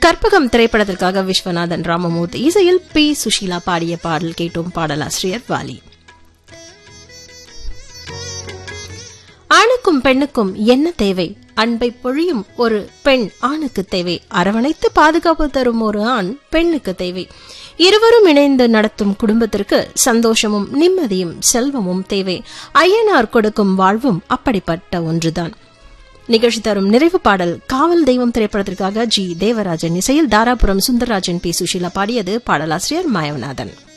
கற்பகம் திரைப்படத்திற்காக விஸ்வநாதன் ராமமூர்த்தி இசையில் பி சுஷீலா பாடிய பாடல் கேட்டோம் பாடலாசிரியர் வாலி ஆணுக்கும் பெண்ணுக்கும் என்ன தேவை அன்பை பொழியும் ஒரு பெண் ஆணுக்கு தேவை அரவணைத்து பாதுகாப்பு தரும் ஒரு ஆண் பெண்ணுக்கு தேவை இருவரும் இணைந்து நடத்தும் குடும்பத்திற்கு சந்தோஷமும் நிம்மதியும் செல்வமும் தேவை ஐயனார் கொடுக்கும் வாழ்வும் அப்படிப்பட்ட ஒன்றுதான் நிகழ்ச்சி தரும் நிறைவு பாடல் காவல் தெய்வம் திரைப்படத்திற்காக ஜி தேவராஜன் இசையில் தாராபுரம் சுந்தரராஜன் பி சுஷீலா பாடியது பாடலாசிரியர் மாயவநாதன்